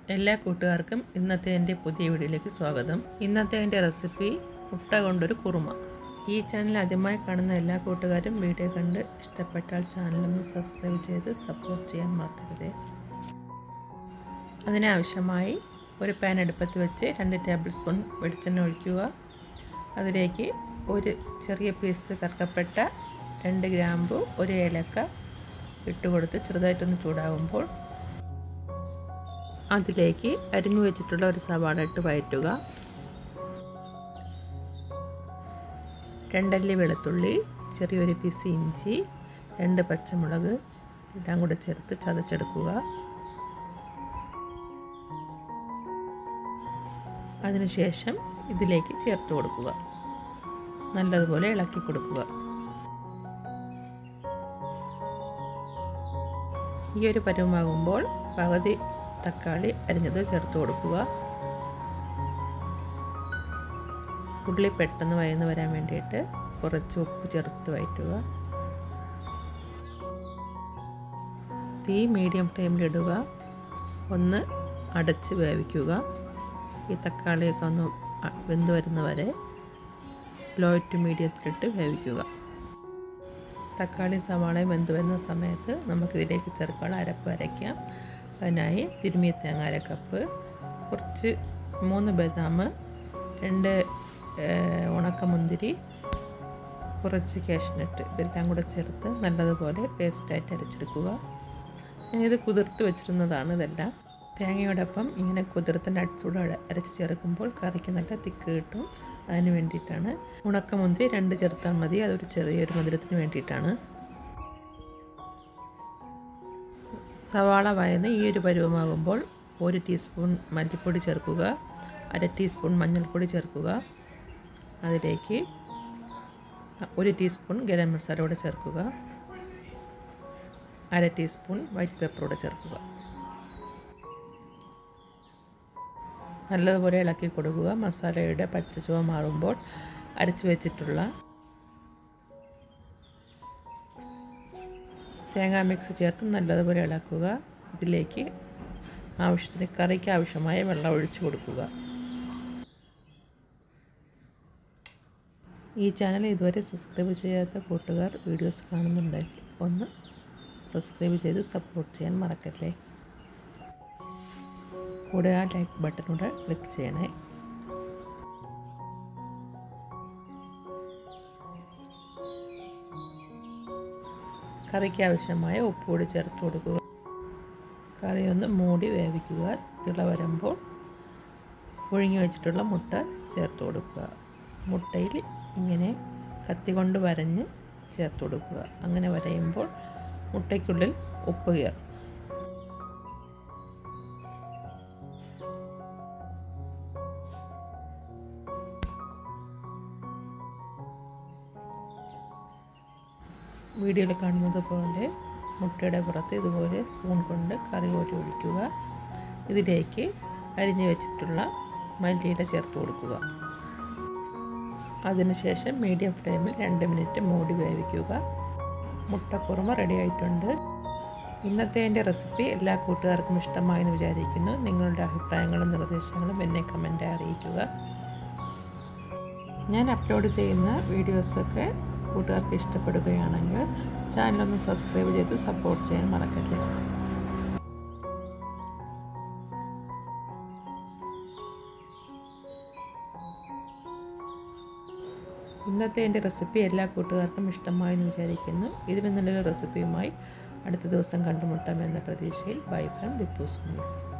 എല്ലാ കൂട്ടുകാർക്കും ഇന്നത്തെ എൻ്റെ പുതിയ വീഡിയോയിലേക്ക് സ്വാഗതം ഇന്നത്തെ എൻ്റെ റെസിപ്പി മുട്ട കൊണ്ടൊരു കുറുമ ഈ ചാനൽ ആദ്യമായി കാണുന്ന എല്ലാ കൂട്ടുകാരും വീഡിയോ കണ്ട് ഇഷ്ടപ്പെട്ടാൽ ചാനലൊന്ന് സബ്സ്ക്രൈബ് ചെയ്ത് സപ്പോർട്ട് ചെയ്യാൻ മറക്കരുത് അതിനാവശ്യമായി ഒരു പാൻ അടുപ്പത്ത് വെച്ച് രണ്ട് ടേബിൾ സ്പൂൺ വെളിച്ചെണ്ണ ഒഴിക്കുക അതിലേക്ക് ഒരു ചെറിയ പീസ് കറുക്കപ്പെട്ട രണ്ട് ഗ്രാമ്പു ഒരു ഏലക്ക ഇട്ട് കൊടുത്ത് ചെറുതായിട്ടൊന്ന് ചൂടാകുമ്പോൾ അതിലേക്ക് അരിഞ്ഞു വെച്ചിട്ടുള്ള ഒരു സവാള ഇട്ട് വയറ്റുക രണ്ടല്ലി വെളുത്തുള്ളി ചെറിയൊരു പീസ് ഇഞ്ചി രണ്ട് പച്ചമുളക് എല്ലാം കൂടെ ചേർത്ത് ചതച്ചെടുക്കുക അതിനുശേഷം ഇതിലേക്ക് ചേർത്ത് കൊടുക്കുക നല്ലതുപോലെ ഇളക്കി കൊടുക്കുക ഈ ഒരു പരുവമാകുമ്പോൾ പകുതി തക്കാളി അരിഞ്ഞത് ചേർത്ത് കൊടുക്കുക ഉള്ളി പെട്ടെന്ന് വയന്ന് വരാൻ വേണ്ടിയിട്ട് കുറച്ച് ഉപ്പ് ചേർത്ത് വയറ്റുക തീ മീഡിയം ഫ്ലെയിമിലിടുക ഒന്ന് അടച്ച് വേവിക്കുക ഈ തക്കാളിയൊക്കെ ഒന്ന് വെന്ത് വരുന്നവരെ ലോ ടു മീഡിയത്തിലിട്ട് വേവിക്കുക തക്കാളി സവാളയും വെന്ത് വരുന്ന സമയത്ത് നമുക്കിതിലേക്ക് ചേർക്കാനുള്ള അരപ്പ് അരയ്ക്കാം അതിനായി തിരുമിയ തേങ്ങ അര കപ്പ് കുറച്ച് മൂന്ന് ബദാം രണ്ട് ഉണക്കമുന്തിരി കുറച്ച് കാഷ്നട്ട് ഇതെല്ലാം കൂടെ ചേർത്ത് നല്ലതുപോലെ പേസ്റ്റായിട്ട് അരച്ചെടുക്കുക ഞാനിത് കുതിർത്ത് വെച്ചിരുന്നതാണ് ഇതെല്ലാം തേങ്ങയോടൊപ്പം ഇങ്ങനെ കുതിർത്ത നട്ട്സൂടെ അരച്ച് ചേർക്കുമ്പോൾ കറിക്ക് നല്ല തിക്ക് കിട്ടും അതിന് വേണ്ടിയിട്ടാണ് ഉണക്കമുന്തിരി രണ്ട് ചേർത്താൽ മതി അതൊരു ചെറിയൊരു മധുരത്തിന് വേണ്ടിയിട്ടാണ് സവാള വയന്ന് ഈ ഒരു പരുവമാകുമ്പോൾ ഒരു ടീസ്പൂൺ മല്ലിപ്പൊടി ചേർക്കുക അര ടീസ്പൂൺ മഞ്ഞൾപ്പൊടി ചേർക്കുക അതിലേക്ക് ഒരു ടീസ്പൂൺ ഗരം മസാല കൂടെ ചേർക്കുക അര ടീസ്പൂൺ വൈറ്റ് പെപ്പർ കൂടെ ചേർക്കുക നല്ലതുപോലെ ഇളക്കി കൊടുക്കുക മസാലയുടെ പച്ച ചുവ മാറുമ്പോൾ അരച്ച് വെച്ചിട്ടുള്ള തേങ്ങാ മിക്സ് ചേർത്ത് നല്ലതുപോലെ ഇളക്കുക ഇതിലേക്ക് ആവശ്യത്തിന് കറിക്ക് ആവശ്യമായ വെള്ളം ഒഴിച്ചു കൊടുക്കുക ഈ ചാനൽ ഇതുവരെ സബ്സ്ക്രൈബ് ചെയ്യാത്ത കൂട്ടുകാർ വീഡിയോസ് കാണുന്നുണ്ടെങ്കിൽ ഒന്ന് സബ്സ്ക്രൈബ് ചെയ്ത് സപ്പോർട്ട് ചെയ്യാൻ മറക്കല്ലേ കൂടെ ആ ലൈക്ക് ബട്ടണൂടെ ക്ലിക്ക് ചെയ്യണേ കറിക്ക് ആവശ്യമായ ഉപ്പ് കൂടി ചേർത്ത് കൊടുക്കുക കറി ഒന്ന് മൂടി വേവിക്കുക തിള വരുമ്പോൾ പുഴുങ്ങി വെച്ചിട്ടുള്ള മുട്ട ചേർത്ത് കൊടുക്കുക മുട്ടയിൽ ഇങ്ങനെ കത്തി കൊണ്ട് വരഞ്ഞ് ചേർത്ത് കൊടുക്കുക അങ്ങനെ വരയുമ്പോൾ മുട്ടയ്ക്കുള്ളിൽ ഉപ്പ് കയറും വീഡിയോയിൽ കാണുന്നത് പോലെ മുട്ടയുടെ പുറത്ത് ഇതുപോലെ സ്പൂൺ കൊണ്ട് കറി കോരി ഒഴിക്കുക ഇതിലേക്ക് അരിഞ്ഞു വെച്ചിട്ടുള്ള മല്ലിയില ചേർത്ത് കൊടുക്കുക അതിനുശേഷം മീഡിയം ഫ്ലെയിമിൽ രണ്ട് മിനിറ്റ് മൂടി വേവിക്കുക മുട്ടക്കുറുമ റെഡി ആയിട്ടുണ്ട് ഇന്നത്തെ എൻ്റെ റെസിപ്പി എല്ലാ കൂട്ടുകാർക്കും ഇഷ്ടമായെന്ന് വിചാരിക്കുന്നു നിങ്ങളുടെ അഭിപ്രായങ്ങളും നിർദ്ദേശങ്ങളും എന്നെ കമൻറ്റായി അറിയിക്കുക ഞാൻ അപ്ലോഡ് ചെയ്യുന്ന വീഡിയോസൊക്കെ കൂട്ടുകാർക്ക് ഇഷ്ടപ്പെടുകയാണെങ്കിൽ ചാനലൊന്ന് സബ്സ്ക്രൈബ് ചെയ്ത് സപ്പോർട്ട് ചെയ്യാൻ മറക്കല്ലേ ഇന്നത്തെ എൻ്റെ റെസിപ്പി എല്ലാ കൂട്ടുകാർക്കും ഇഷ്ടമായെന്ന് വിചാരിക്കുന്നു ഇതിന് നല്ലൊരു റെസിപ്പിയുമായി അടുത്ത ദിവസം കണ്ടുമുട്ടാമെന്ന പ്രതീക്ഷയിൽ ബൈ ഫ്രം ഡിപ്പൂസ് മിസ്